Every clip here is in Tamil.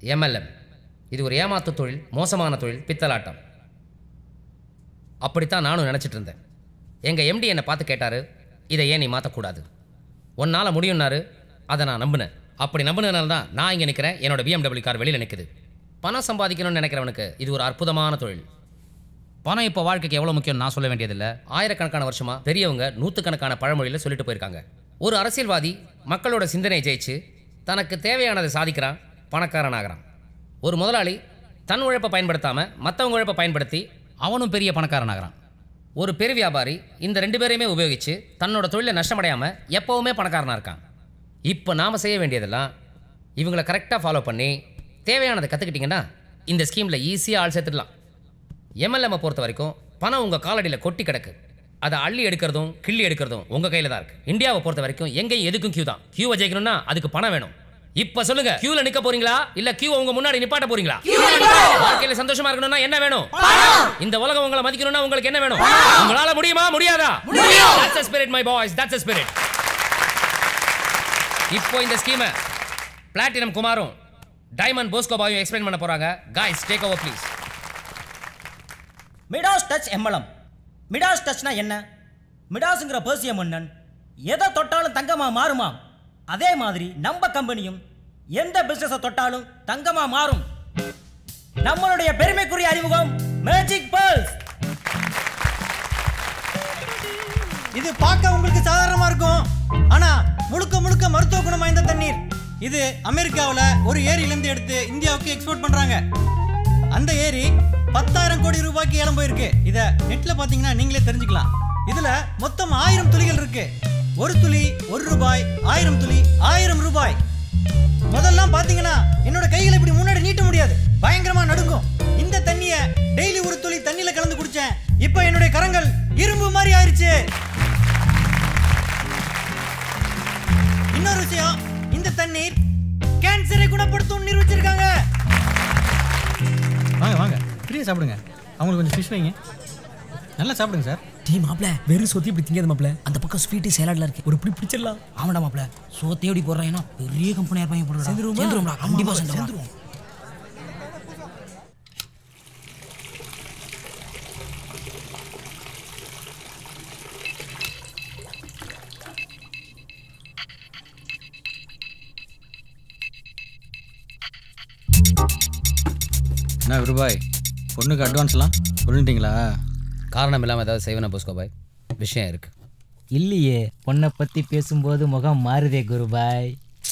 எம்எல்எம் இது ஒரு ஏமாத்து தொழில் மோசமான தொழில் பித்தலாட்டம் அப்படித்தான் நானும் நினச்சிட்டு இருந்தேன் எங்கள் எம்டி என்னை பார்த்து கேட்டார் இதை ஏன் நீ மாற்றக்கூடாது உன்னால் முடியும்னாரு அதை நான் நம்பினேன் அப்படி நம்பினதுனால தான் நான் இங்கே நிற்கிறேன் என்னோட பிஎம்டபிள்யூ கார் வெளியில் நிற்குது பணம் சம்பாதிக்கணும்னு நினைக்கிறவனுக்கு இது ஒரு அற்புதமான தொழில் பணம் இப்போ வாழ்க்கைக்கு எவ்வளோ முக்கியம் நான் சொல்ல வேண்டியதில்லை ஆயிரக்கணக்கான வருஷமா பெரியவங்க நூற்றுக்கணக்கான பழமொழியில் சொல்லிட்டு போயிருக்காங்க ஒரு அரசியல்வாதி மக்களோட சிந்தனையை ஜெயிச்சு தனக்கு தேவையானதை சாதிக்கிறான் பணக்காரன் ஆகிறான் ஒரு முதலாளி தன் உழைப்பை பயன்படுத்தாமல் மற்றவங்க உழைப்பை பயன்படுத்தி அவனும் பெரிய பணக்காரன் ஆகிறான் ஒரு பெரு வியாபாரி இந்த ரெண்டு பேரையுமே உபயோகித்து தன்னோட தொழிலை நஷ்டமடையாமல் எப்போவுமே பணக்காரனாக இருக்கான் இப்போ நாம் செய்ய வேண்டியதெல்லாம் இவங்களை கரெக்டாக ஃபாலோ பண்ணி தேவையானதை கற்றுக்கிட்டிங்கன்னா இந்த ஸ்கீமில் ஈஸியாக ஆள் சேர்த்துடலாம் எம்எல்எம்மை பொறுத்த வரைக்கும் பணம் உங்கள் காலடியில் கொட்டி கிடக்கு அதை அள்ளி எடுக்கிறதும் கிள்ளி எடுக்கிறதும் உங்கள் கையில் தான் இருக்குது இந்தியாவை பொறுத்த வரைக்கும் எங்கேயும் எதுக்கும் கியூ தான் கியூவை ஜெயிக்கணும்னா அதுக்கு பணம் வேணும் இப்போ சொல்லுங்க கியூல நிக்க போறீங்களா இல்ல கியூ உங்க முன்னாடி நிப்பாட்ட போறீங்களா வாழ்க்கையில சந்தோஷமா இருக்கணும்னா என்ன வேணும் இந்த உலகம் உங்களை மதிக்கணும்னா உங்களுக்கு என்ன வேணும் உங்களால முடியுமா முடியாதா that's a spirit my boys that's a spirit இப்போ இந்த ஸ்கீமை பிளாட்டினம் குமாரும் டைமண்ட் போஸ்கோ பாயும் எக்ஸ்பிளைன் பண்ண போறாங்க guys take over please Midas touch எம்மலம் மிடாஸ் டச்னா என்ன மிடாஸுங்கிற பேர்சிய மன்னன் எதை தொட்டாலும் தங்கமா மாறுமாம் அதே மாதிரி நம்ம கம்பெனியும் எந்த பிசினஸை தொட்டாலும் தங்கமா மாறும் நம்மளுடைய பெருமைக்குரிய அறிமுகம் மேஜிக் பேர்ல்ஸ் இது பார்க்க உங்களுக்கு சாதாரணமா இருக்கும் ஆனா முழுக்க முழுக்க மருத்துவ குணம் வாய்ந்த தண்ணீர் இது அமெரிக்காவுல ஒரு ஏரியிலிருந்து எடுத்து இந்தியாவுக்கு எக்ஸ்போர்ட் பண்றாங்க அந்த ஏரி பத்தாயிரம் கோடி ரூபாய்க்கு ஏலம் போயிருக்கு இத நெட்ல பாத்தீங்கன்னா நீங்களே தெரிஞ்சுக்கலாம் இதுல மொத்தம் ஆயிரம் துளிகள் இருக்கு ஒரு துளி ஒரு ரூபாய் ஆயிரம் துளி ஆயிரம் ரூபாய் முதல்லாம் பாத்தீங்கன்னா என்னோட கைகளை இப்படி முன்னாடி நீட்ட முடியாது பயங்கரமா நடுங்கும் இந்த தண்ணிய டெய்லி ஒரு துளி தண்ணியில கலந்து குடிச்சேன் இப்போ என்னுடைய கரங்கள் இரும்பு மாதிரி ஆயிருச்சு இன்னொரு விஷயம் இந்த தண்ணீர் கேன்சரை குணப்படுத்தும் நிரூபிச்சிருக்காங்க வாங்க வாங்க ஃப்ரீயா சாப்பிடுங்க அவங்களுக்கு கொஞ்சம் ஃபிஷ் வைங்க நல்லா சாப்பிடுங்க சார் டீ மாப்ள வெறும் சொத்தி இப்படி திங்காத மாப்ள அந்த பக்கம் ஸ்வீட்டு சேலட்ல இருக்கு ஒரு இப்படி பிடிச்சிடலாம் ஆமாடா மாப்ள சோத்தையும் இப்படி போடுறாங்கன்னா பெரிய கம்பெனியா இருப்பாங்க போடுறா சேர்ந்துருவோம் சேர்ந்துருவோம்டா கண்டிப்பா சேர்ந்துருவோம் என்ன ரூபாய் பொண்ணுக்கு அட்வான்ஸ்லாம் சொல்லிட்டீங்களா காரணம் இல்லாமல் ஏதாவது செய்வேனா போஸ்கோ பாய் விஷயம் இருக்கு இல்லையே பொண்ணை பத்தி பேசும்போது முகம் மாறுதே குருபாய்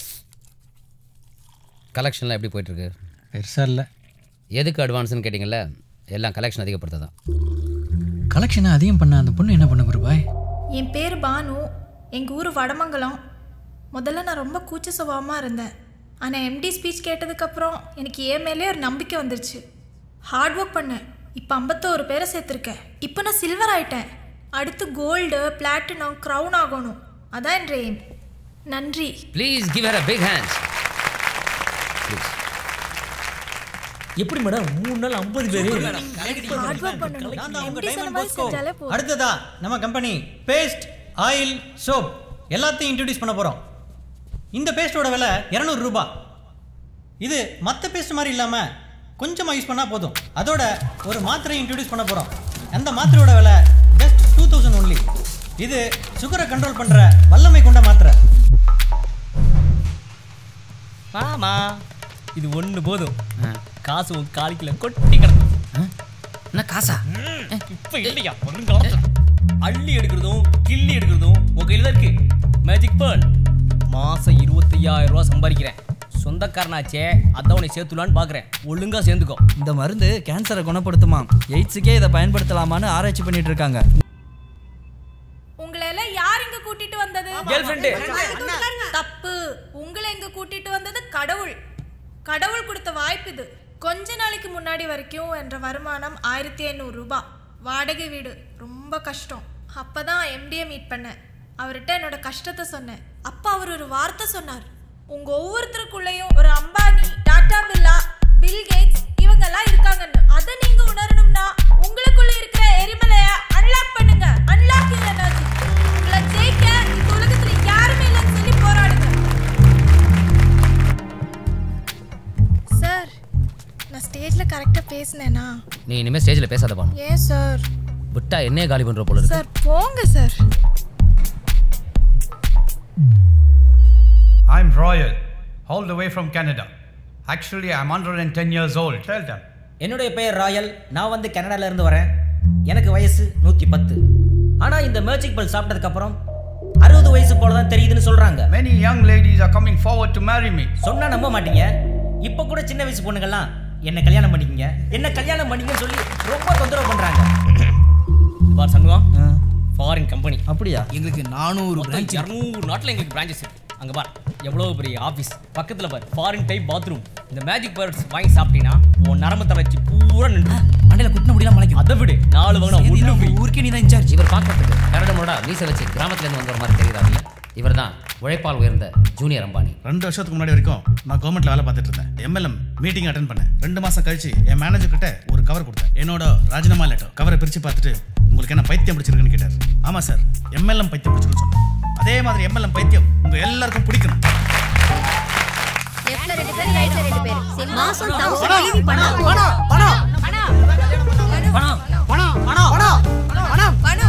கலெக்ஷன்லாம் எப்படி போயிட்டு இருக்கு பெருசா இல்லை எதுக்கு அட்வான்ஸ்னு கேட்டிங்கல்ல எல்லாம் கலெக்ஷன் அதிகப்படுத்த தான் கலெக்ஷனை அதிகம் பண்ண அந்த பொண்ணு என்ன பண்ண குருபாய் என் பேர் பானு எங்கள் ஊர் வடமங்கலம் முதல்ல நான் ரொம்ப கூச்ச சுபாவமாக இருந்தேன் ஆனால் எம்டி ஸ்பீச் கேட்டதுக்கப்புறம் எனக்கு என் மேலே ஒரு நம்பிக்கை வந்துருச்சு ஹார்ட் ஒர்க் பண்ணேன் இப்போ ஐம்பத்தோரு பேரை சேர்த்துருக்கேன் இப்போ நான் சில்வர் ஆயிட்டேன் அடுத்து கோல்டு பிளாட்டினம் க்ரௌன் ஆகணும் அதான் என் aim. நன்றி please give her a big hand எப்படி மேடம் மூணு நாள் ஐம்பது பேரு ஹார்ட் ஒர்க் பண்ணணும் எம்டி சொன்ன மாதிரி செஞ்சாலே போதும் அடுத்ததா நம்ம கம்பெனி பேஸ்ட் ஆயில் சோப் எல்லாத்தையும் இன்ட்ரடியூஸ் பண்ண போகிறோம் இந்த பேஸ்ட்டோட விலை இரநூறு ரூபாய் இது மற்ற பேஸ்ட் மாதிரி இல்லாமல் கொஞ்சமாக யூஸ் பண்ணால் போதும் அதோட ஒரு மாத்திரையை இன்ட்ரடியூஸ் பண்ண போகிறோம் அந்த மாத்திரையோட விலை ஜஸ்ட் டூ தௌசண்ட் ஒன்லி இது சுகரை கண்ட்ரோல் பண்ணுற வல்லமை கொண்ட மாத்திரை ஆமா இது ஒண்ணு போதும் காசு உன் காலிக்கல கொட்டி கிடக்கும் என்ன காசா இப்ப இல்லையா வருங்காலத்துல அள்ளி எடுக்கிறதும் கிள்ளி எடுக்கிறதும் உன் கையில தான் இருக்கு மேஜிக் பேர்ல் மாசம் இருபத்தையாயிரம் ரூபா சம்பாதிக்கிறேன் சொந்தக்காரனாச்சே அதான் உன்னை சேர்த்துலான்னு பார்க்குறேன் ஒழுங்கா சேர்ந்துக்கோ இந்த மருந்து கேன்சரை குணப்படுத்துமா எய்ட்ஸுக்கே இதை பயன்படுத்தலாமான்னு ஆராய்ச்சி பண்ணிட்டு இருக்காங்க உங்களை எல்லாம் யார் இங்க கூட்டிட்டு வந்தது கேர்ள் ஃப்ரெண்டு தப்பு உங்களை இங்க கூட்டிட்டு வந்தது கடவுள் கடவுள் கொடுத்த வாய்ப்பு இது கொஞ்ச நாளைக்கு முன்னாடி வரைக்கும் என்ற வருமானம் ஆயிரத்தி ஐநூறு ரூபாய் வாடகை வீடு ரொம்ப கஷ்டம் அப்பதான் எம்டியை மீட் பண்ணேன் அவர்கிட்ட என்னோட கஷ்டத்தை சொன்னேன் அப்ப அவர் ஒரு வார்த்தை சொன்னார் உங்க ஒவ்வொருத்தருக்குள்ளேயும் ஒரு அம்பானி டாடா பில்லா பில் கேட்ஸ் இவங்கெல்லாம் இருக்காங்கன்னு அதை நீங்க உணரணும்னா உங்களுக்குள்ள இருக்கிற எரிமலைய அன்லாக் பண்ணுங்க அன்லாக் எனர்ஜி உங்களை ஜெயிக்க இந்த உலகத்துல யாருமே இல்லைன்னு சொல்லி போராடுங்க சார் பேசினேனா நீ இனிமேல் ஸ்டேஜில் பேசாத பானு ஏன் சார் விட்டா என்னையே காலி பண்ணுற போல இருக்கு சார் போங்க sir I'm Royal, all the way from Canada. Actually, I'm 110 years old. Tell them. என்னுடைய பெயர் ராயல் நான் வந்து கனடால இருந்து வரேன் எனக்கு வயசு நூற்றி பத்து ஆனால் இந்த மேஜிக் பல் சாப்பிட்டதுக்கப்புறம் அறுபது வயசு போல தான் தெரியுதுன்னு சொல்கிறாங்க Many young ladies are coming forward to marry me. சொன்னா நம்ப மாட்டீங்க இப்போ கூட சின்ன வயசு பொண்ணுங்கள்லாம் என்ன கல்யாணம் பண்ணிக்கங்க என்ன கல்யாணம் பண்ணிக்கன்னு சொல்லி ரொம்ப தொந்தரவு பண்ணுறாங்க பார் சண்முகம் ஃபாரின் கம்பெனி அப்படியா எங்களுக்கு நானூறு பிரான்ச் இரநூறு நாட்டில் எங்களுக்கு பிரான்ச்சஸ் இருக்கு அங்கே பார் எவ்வளோ பெரிய ஆஃபீஸ் பக்கத்தில் பார் ஃபாரின் டைப் பாத்ரூம் இந்த மேஜிக் பேர்ட்ஸ் வாங்கி சாப்பிட்டீங்கன்னா உன் நரம்பு தளர்ச்சி பூரா நின்று மண்டையில குட்டின முடியலாம் மலைக்கும் அதை விடு நாலு வாங்கினா ஒன்று ஃப்ரீ ஊருக்கே நீ தான் இன்சார்ஜ் இவர் பார்க்கறதுக்கு கரடமோட மீசை வச்சு கிராமத்துலேருந்து வந்தவர் மாதிரி தெரியுறாருல்ல இவர் தான் உழைப்பால் உயர்ந்த ஜூனியர் அம்பானி ரெண்டு வருஷத்துக்கு முன்னாடி வரைக்கும் நான் கவர்மெண்ட்ல வேலை பார்த்துட்டு இருந்தேன் எம்எல்எம் மீட்டிங் அட்டன் பண்ணேன் ரெண்டு மாசம் கழிச்சு என் மேனேஜர் கிட்ட ஒரு கவர் கொடுத்தேன் என்னோட ராஜினாமா லெட்டர் கவரை பிரிச்சு பார்த்துட்டு உங்களுக்கு என்ன பைத்தியம் பிடிச்சிருக்குன்னு கேட்டார் ஆமா சார் எம்எல்எம் பைத்தியம் பிடிச்சிருக்குன்னு சொன்னேன் அதே மாதிரி எம்எல்எம் பைத்தியம் உங்க எல்லாருக்கும் பிடிக்கணும் லெஃப்ட்ல ரெண்டு பேர் ரைட்ல ரெண்டு பேர் மாசம் தௌசண்ட் பணம் பணம் பணம் பணம் பணம்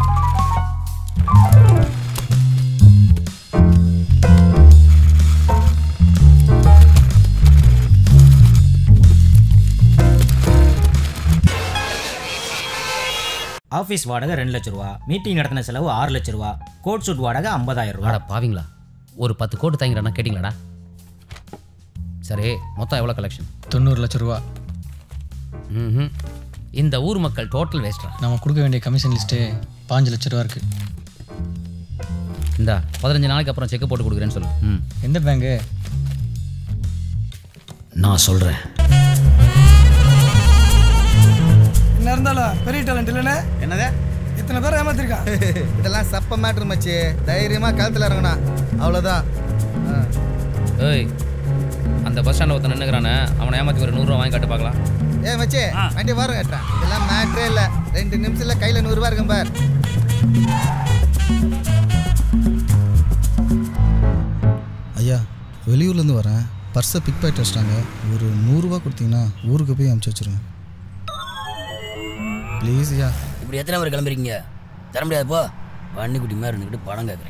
ஆஃபீஸ் வாடகை ரெண்டு லட்ச ரூபா மீட்டிங் நடத்தின செலவு ஆறு லட்ச ரூபா கோட் சூட் வாடகை ஐம்பதாயிரம் ரூபா வாடா பாவீங்களா ஒரு பத்து கோட்டு தாங்கிறனா கேட்டிங்களாடா சரி மொத்தம் எவ்வளோ கலெக்ஷன் தொண்ணூறு லட்ச ரூபா ம் இந்த ஊர் மக்கள் டோட்டல் வேஸ்டா நம்ம கொடுக்க வேண்டிய கமிஷன் லிஸ்ட்டு பாஞ்சு லட்ச ரூபா இருக்குது இந்த பதினஞ்சு நாளைக்கு அப்புறம் செக் போட்டு கொடுக்குறேன்னு சொல்லு ம் எந்த பேங்கு நான் சொல்கிறேன் என்ன இருந்தாலும் பெரிய டேலண்ட் இல்லைண்ணே என்னது இத்தனை பேர் ஏமாத்திருக்கான் இதெல்லாம் சப்ப மேட்ரு மச்சி தைரியமா கழுத்துல இறங்கணா அவ்வளோதான் ஏய் அந்த பஸ் ஸ்டாண்டில் ஒருத்தன் நின்றுக்கிறானே அவனை ஏமாற்றி ஒரு நூறுரூவா வாங்கி காட்டு பார்க்கலாம் ஏ மச்சி வண்டி வர கட்டுறேன் இதெல்லாம் மேட்ரே இல்லை ரெண்டு நிமிஷத்துல கையில் நூறுரூவா இருக்கும் பார் ஐயா வெளியூர்லேருந்து வரேன் பர்ஸை பிக் பாக்கெட் வச்சிட்டாங்க ஒரு நூறுரூவா கொடுத்தீங்கன்னா ஊருக்கு போய் அமுச்சு வச்சிருங்க ப்ளீஸ் ஐயா இப்படி எத்தனை பேர் கிளம்புறீங்க தர முடியாது போ வண்டி குட்டி மாதிரி இருந்துக்கிட்டு பணம் கேட்குறேன்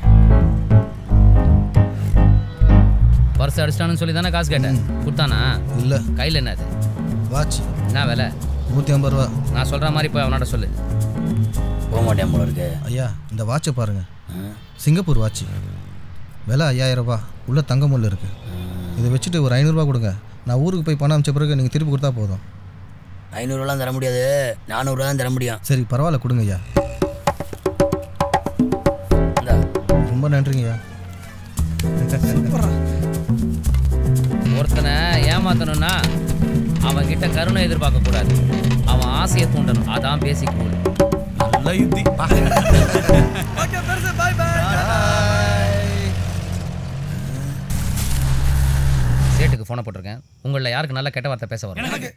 பர்ஸ் அடிச்சிட்டான்னு சொல்லி தானே காசு கேட்டேன் கொடுத்தானா இல்லை கையில் என்ன அது வாட்ச் என்ன விலை நூற்றி ஐம்பது ரூபா நான் சொல்கிற மாதிரி போய் அவனோட சொல்லு போக மாட்டேன் போல இருக்கு ஐயா இந்த வாட்சை பாருங்க சிங்கப்பூர் வாட்ச் விலை ஐயாயிரம் ரூபாய் உள்ள தங்க முள் இருக்கு இதை வச்சுட்டு ஒரு ஐநூறுரூவா கொடுங்க நான் ஊருக்கு போய் பணம் அமிச்ச பிறகு நீங்கள் திருப்பி கொடுத்தா போதும் ஐநூறுரூவாலாம் தர முடியாது நானூறுரூவா தான் தர முடியும் சரி பரவாயில்ல கொடுங்க ஐயா ரொம்ப நன்றிங்க ஐயா ஒருத்தனை ஏமாத்தணும்னா அவன் கிட்ட கருணை எதிர்பார்க்க கூடாது அவன் ஆசையை தூண்டணும் அதான் பேசிக் ரூல் நல்ல யுத்தி ஓகே பெருசு பாய் பாய் சேட்டுக்கு ஃபோனை போட்டிருக்கேன் உங்களில் யாருக்கு நல்ல கெட்ட வார்த்தை பேச வரும் எனக்கு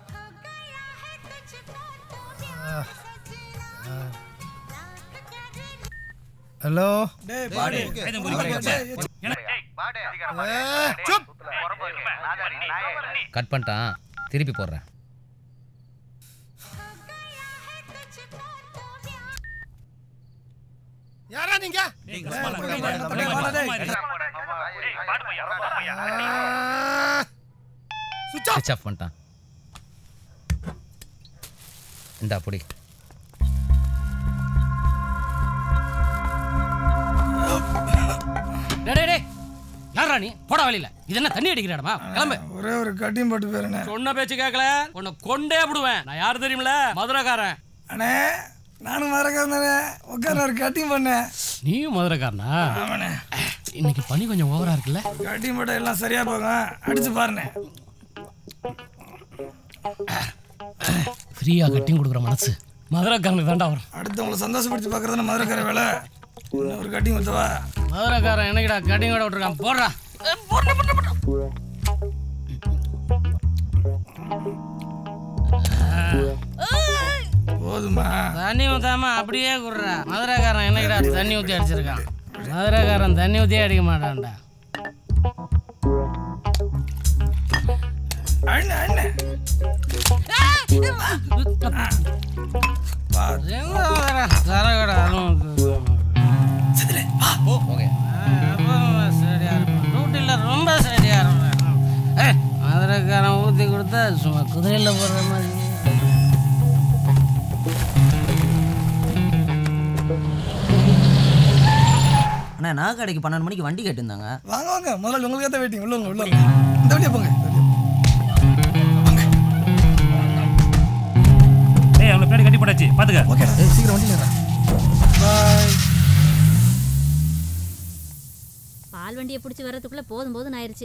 ஹலோ டேய் பாடி கட் பண்ணிட்டான் திருப்பி போடுறேன் யாரா நீங்க சுவிச் ஆஃப் பண்ணிட்டான் இந்தா புடி டேய் டேய், டேய் யாரா நீ போடா வெளியில இது என்ன தண்ணி அடிக்கிற இடமா கிளம்பு ஒரே ஒரு கட்டியும் போட்டு போயிருண்ணே சொன்ன பேச்சு கேட்கல உன்னை கொண்டே விடுவேன் நான் யாரு தெரியுமில மதுரைக்காரன் அண்ணே நானும் மறக்காம தானே உட்கார ஒரு கட்டிங் பண்ணேன் நீயும் மதுரைக்காரனா ஆமாண்ணே இன்னைக்கு பனி கொஞ்சம் ஓவரா இருக்குல்ல கட்டிங் போட்டு எல்லாம் சரியா போகும் அடிச்சு பாருண்ணே ஃப்ரீயா கட்டிங் கொடுக்குற மனசு மதுரைக்காரனுக்கு தாண்டா வரும் அடுத்தவங்களை சந்தோஷப்படுத்தி பார்க்கறது மதுரைக்கார வேலை இன்னும் ஒரு கட்டிங் ஊத்தவா மதுரைக்காரன் என்னைக்குடா கட்டிங் கூட விட்டுருக்கான் போடுறா போதுமா தண்ணி ஊத்தாம அப்படியே குடுறா மதுரைக்காரன் என்னைக்குடா தண்ணி ஊத்தி அடிச்சிருக்கான் மதுரைக்காரன் தண்ணி ஊத்தியே அடிக்க மாட்டான்டா அண்ணே அண்ணே டியூட்டியில் ரொம்ப சரியா இருப்பேன் ஏய், மதுரைக்காரன் ஊற்றி கொடுத்தா சும்மா குதிரையில் போடுற மாதிரி அண்ணா நான் கடைக்கு பன்னெண்டு மணிக்கு வண்டி கேட்டிருந்தாங்க வாங்க வாங்க முதல்ல உங்களுக்கு தான் வெயிட்டிங் உள்ள வாங்க, உள்ள வாங்க. இந்த வழியா போங்க ஏய் அவளை பேடி கட்டி போட்டாச்சு பாத்துக்க ஓகே ஏய் சீக்கிரம் வண்டியில் பாய் பால் வண்டியை பிடிச்சி வர்றதுக்குள்ள போதும் போதும் ஆயிருச்சு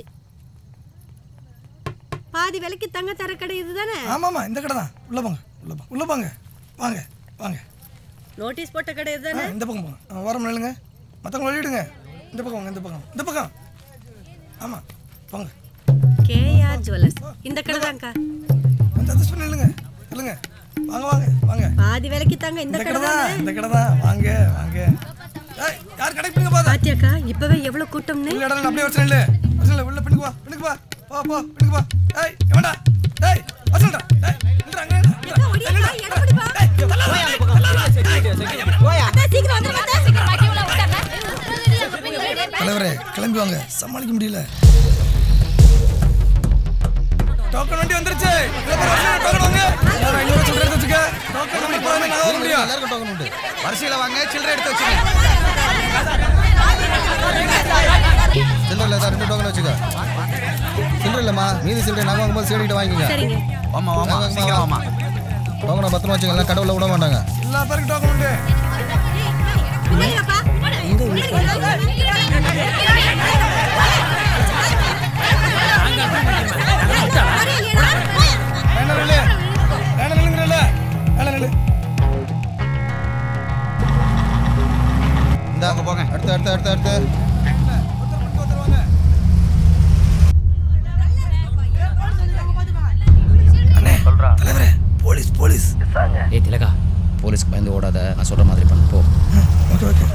பாதி விலைக்கு தங்க தர கடை இதுதானே ஆமாம்மா இந்த கடை தான் உள்ள போங்க உள்ள போங்க உள்ள போங்க வாங்க வாங்க நோட்டீஸ் போட்ட கடை ஆ, இதுதானே இந்த பக்கம் போங்க ஆ, ஓரம் நில்லுங்க மற்றவங்க வெளியிடுங்க இந்த பக்கம் வாங்க இந்த பக்கம் இந்த பக்கம் ஆமாம் போங்க கேஆர் ஜுவல்லர்ஸ் இந்த கடை தான்க்கா வந்து அதை சொல்லி நில்லுங்க இல்லைங்க வாங்க வாங்க வாங்க பாதி விலைக்கு தாங்க இந்த இந்த கடை கடை தான் தானே இந்த கடை தான் வாங்க வாங்க ஏய் யார் கடைக்கு பின்னுக்கு போதா பாத்தியாக்கா இப்பவே எவ்வளவு கூட்டம்னு உள்ள இடம் அப்படியே வச்சு நில்லு வச்சு நில்லு உள்ள பின்னுக்கு வா பின்னுக்கு வா போ போ பின்னுக்கு வா ஏய் எவன்டா ஏய் வச்சுடா ஏய் நில்றா அங்க நில்றா. ஏய், நில்றா. ஏய், தள்ளாத, தள்ளாத. தலைவரே கிளம்பி வாங்க சமாளிக்க முடியல டோக்கன் வண்டி வந்துருச்சு இளவரசர் வரிசையில டோக்கன் வாங்க எல்லாரும் ஐநூறு சில்லறை எடுத்து வச்சுக்க டோக்கன் வண்டி போகாம நான் வர முடியும் எல்லாருக்கும் டோக்கன் உண்டு வரிசையில் வாங்க சில்லறை எடுத்து வச்சுங்க சில்லறை இல்லை ரெண்டு டோக்கன் வச்சுக்க சில்லறை இல்லைம்மா மீதி சில்லறை நாங்கள் வாங்கும்போது சேடிக்கிட்ட வாங்கிக்கோங்க சரிங்க வாமா வாமா சீக்கிரம் வாமா டோக்கனை பத்திரமா வச்சுக்க எல்லாம் கடவுள விட மாட்டாங்க எல்லா பேருக்கும் டோக்கன் உண்டு வேணா நில்லு வேணா நில்லுங்கிறல்ல வேணா நில்லு இந்த போங்க அடுத்து அடுத்து அடுத்து அடுத்து தலைவரே போலீஸ் போலீஸ் ஏய் திலகா போலீஸ்க்கு பயந்து ஓடாத நான் சொல்ற மாதிரி பண்ணு போ ஓகே ஓகே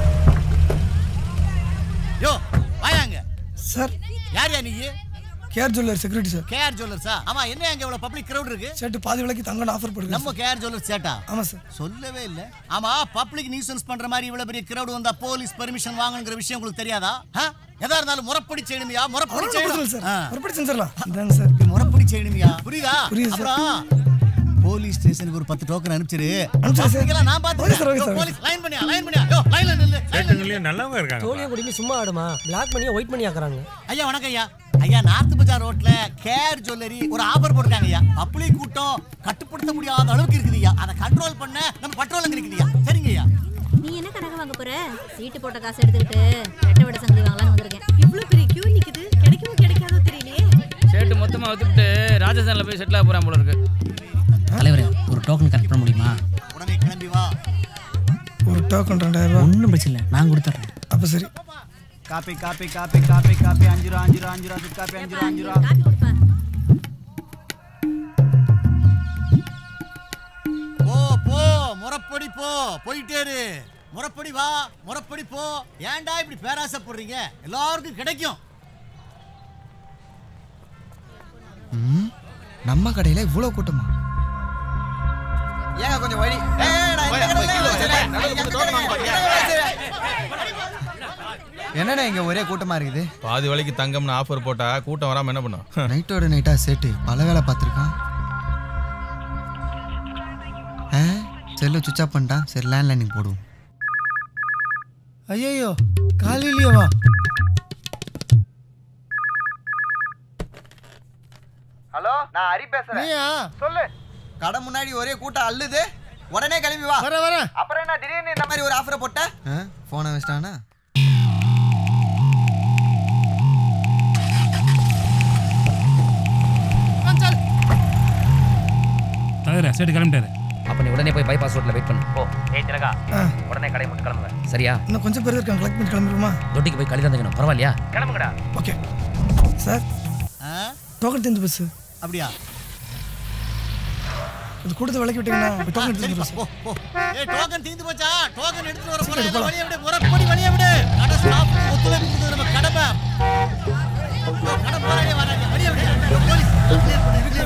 யோ வாயாங்க சார் யார் யா நீ KR jeweller security sir KR ஜுவல்லர்ஸா ஆமா என்ன அங்க இவ்வளவு பப்ளிக் கிரவுட் இருக்கு சேட்டு பாதி விலைக்கு தங்கன்னு ஆஃபர் போடுங்க நம்ம கேஆர் ஜுவல்லர்ஸ் சேட்டா ஆமா சார் சொல்லவே இல்ல ஆமா பப்ளிக் நியூசன்ஸ் பண்ற மாதிரி இவ்வளவு பெரிய கிரவுட் வந்தா போலீஸ் பெர்மிஷன் வாங்கணுங்கிற விஷயம் உங்களுக்கு தெரியாதா ஆ? எதா இருந்தாலும் முறப்படி செய்யணுமியா முறப்படி அவரோட செய்யணும் கொடுத்துருங்க சார் ஆ. மறுபடி செஞ்சிடலாம் இந்தாங்க சார் முறப்படி செய்யணுமியா புரியுதா புரியுது சார். அப்புறம் போலீஸ் ஸ்டேஷனுக்கு ஒரு பத்து டோக்கன் அனுப்பிச்சிரு அனுப்பிச்சிரு சார். பப்ளிக்கெல்லாம் நான் ஓகே சார், ஓகே பாத்துக்கிறேன் சார். போலீஸ் லைன் பண்ணியா லைன் பண்ணியா யோ லைன்ல நில்லு சேட்டுங்களையும் நல்லவங்க இருக்காங்க தோலியம் குடிங்க சும்மா ஆடுமா பிளாக் பண்ணியா ஒயிட் பண்ணி ஆக்குறாங்க ஐயா வணக்கம் ஐயா ஐயா நார்த் பஜார் ரோட்ல கேர் ஜுவல்லரி ஒரு ஆஃபர் போட்டிருக்காங்க ஐயா பப்ளிக் கூட்டம் கட்டுப்படுத்த முடியாத அளவுக்கு இருக்குது ஐயா அதை கண்ட்ரோல் பண்ண நம்ம பட்ரோல் அங்க இருக்குது ஐயா சரிங்க ஐயா நீ என்ன கணக்கு வாங்க போற சீட்டு போட்ட காசு எடுத்துக்கிட்டு ரெட்டை விட சங்கதி வாங்கலாம்னு வந்திருக்கேன் இவ்வளவு பெரிய கியூ நிக்குது கிடைக்குமோ கிடைக்காதோ தெரியலையே சேட்டு மொத்தமாக வித்துட்டு ராஜஸ்தானில் போய் செட்டில் ஆக போகிறான் போல இருக்கு தலைவரே ஒரு டோக்கன் கரெக்ட் பண்ண முடியுமா உடனே கிளம்பி வா ஒரு டோக்கன் ரெண்டாயிரம் ரூபா ஒன்றும் பிரச்சனை இல்லை நான் கொடுத்துட்றேன் அப்ப சரி coffee coffee coffee coffee coffee அஞ்சு ரூபா அஞ்சு ரூபா அஞ்சு ரூபா சுட் காப்பி அஞ்சு ரூபா அஞ்சு ரூபா போ போ முறப்படி போ போயிட்டே இரு முறப்படி வா முறப்படி போ ஏன்டா இப்படி பேராசைப்படுறீங்க எல்லாருக்கும் கிடைக்கும் ம், நம்ம கடையில் இவ்வளோ கூட்டமா ஏங்க கொஞ்சம் வழி என்னண்ணே இங்கே ஒரே கூட்டமாக இருக்குது பாதி விலைக்கு தங்கம்னு ஆஃபர் போட்டா கூட்டம் வராம என்ன பண்ணும் நைட்டோட நைட்டாக சேட்டு பல வேலை பார்த்துருக்கான் ஆ செல்லு சுவிச் ஆஃப் பண்ணிட்டான் சரி லேண்ட்லைனிங் போடுவோம் ஐயோ காலையிலேயே வா ஹலோ நான் ஹரி நீயா? சொல்லு கடை முன்னாடி ஒரே கூட்டம் அள்ளுது உடனே கிளம்பி வா வர வர அப்புறம் என்ன திடீர்னு இந்த மாதிரி ஒரு ஆஃபரை போட்ட போனை வச்சிட்டானா தலைவரே சேட்டு கிளம்பிட்டாரு அப்ப நீ உடனே போய் பைபாஸ் ரோட்ல வெயிட் பண்ணு போ ஏய் திலகா உடனே கடை மட்டும் கிளம்புங்க சரியா இன்னும் கொஞ்சம் பேர் இருக்காங்க கலெக்ட் பண்ணி கிளம்பிடுமா தொட்டிக்கு போய் களி தந்துக்கணும் பரவாயில்லையா கிளம்புங்கடா ஓகே சார் டோக்கன் தெரிஞ்சு போச்சு அப்படியா இது கொடுத்து விலைக்கு விட்டீங்கன்னா டோக்கன் தெரிஞ்சு போச்சு போ போ ஏய் டோக்கன் தீந்து போச்சா டோக்கன் எடுத்துட்டு வர சீக்கிரம் போறேன் போலாம். வழிய விடு முறப்படி வழிய விடு கடை ஸ்டாப் ஒத்துழைப்பு கொடுத்தது நம்ம கடமை யோ, கடை போறானே வரானே வழிய விடு யோ, போலீஸ் clear பண்ணு, இது clear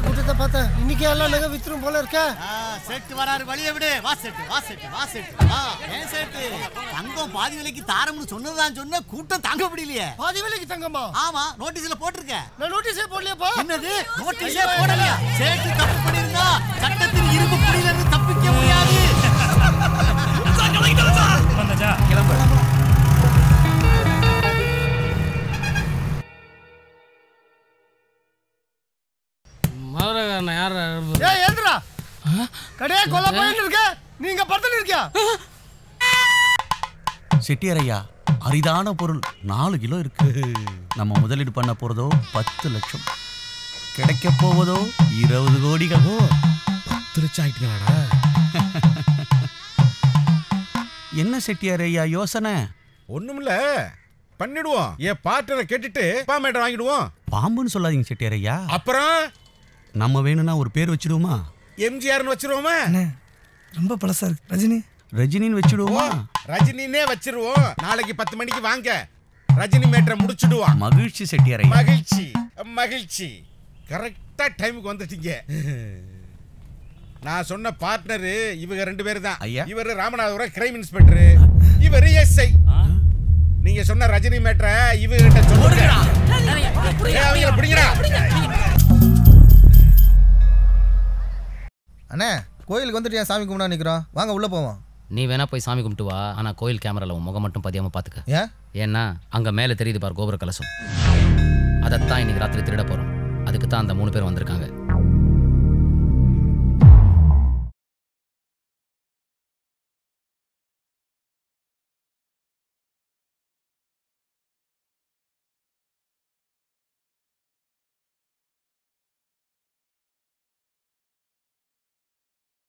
இன்னைக்கு எல்லாம் நகை வித்துரும் போல இருக்க செட்டு வராரு வழிய விடு வா செட்டு வா செட்டு வா செட்டு வா ஏன் செட்டு தங்கம் பாதி விலைக்கு தாரம்னு சொன்னதுதான் சொன்ன கூட்டம் தாங்க முடியலையே பாதி விலைக்கு தங்கம்மா ஆமா நோட்டீஸ்ல போட்டிருக்க நான் நோட்டீஸே போடலையப்பா என்னது நோட்டீஸே போடலையா சேட்டு தப்பு பண்ணிருந்தா சட்டத்தின் இரும்பு புடியில இருந்து தப்பிக்க முடியாது வந்தாச்சா கிளம்பு மதுரைக்காரன் யார் ஏய் ஏந்திரா கடையே கொல்ல போயிட்டு இருக்க நீங்க படுத்துட்டு இருக்கியா செட்டியார் ஐயா அரிதான பொருள் நாலு கிலோ இருக்கு நம்ம முதலீடு பண்ண போறதோ பத்து லட்சம் கிடைக்க போவதோ இருபது கோடிகள் பத்து லட்சம் ஆயிட்டுங்களாடா என்ன செட்டியார் ஐயா யோசனை ஒண்ணுமில்ல பண்ணிடுவோம் என் பார்ட்னரை கேட்டுட்டு பாமேட்டர் வாங்கிடுவோம் பாம்புன்னு சொல்லாதீங்க செட்டியார் ஐயா அப்புறம் நம்ம வேணும்னா ஒரு பேர் வச்சிடுவோமா எம்ஜிஆர்னு வச்சிருவோமா ரொம்ப பழசா இருக்கு ரஜினி ரஜினின்னு வச்சிடுவோமா ரஜினினே வச்சிருவோம் நாளைக்கு பத்து மணிக்கு வாங்க ரஜினி மேட்டரை முடிச்சிடுவோம் மகிழ்ச்சி செட்டியார் ஐயா மகிழ்ச்சி மகிழ்ச்சி கரெக்டா டைமுக்கு வந்துட்டீங்க நான் சொன்ன பார்ட்னர் இவங்க ரெண்டு பேரும் தான் இவர் ராமநாதபுரம் கிரைம் இன்ஸ்பெக்டர் இவர் எஸ்ஐ நீங்க சொன்ன ரஜினி மேட்டரை இவகிட்ட சொல்லுங்க ஏய், அவங்கள பிடிங்கடா அண்ணே கோயிலுக்கு வந்துட்டு ஏன் சாமி கும்பிடா நிற்கிறோம் வாங்க உள்ளே போவோம் நீ வேணா போய் சாமி கும்பிட்டு வா ஆனா கோயில் கேமரால உன் முகம் மட்டும் பதியாம பாத்துக்க ஏன் ஏன்னா அங்க மேல தெரியுது பார் கோபுர கலசம் அதைத்தான் இன்னைக்கு ராத்திரி திருட போறோம் அதுக்கு தான் அந்த மூணு பேர் வந்திருக்காங்க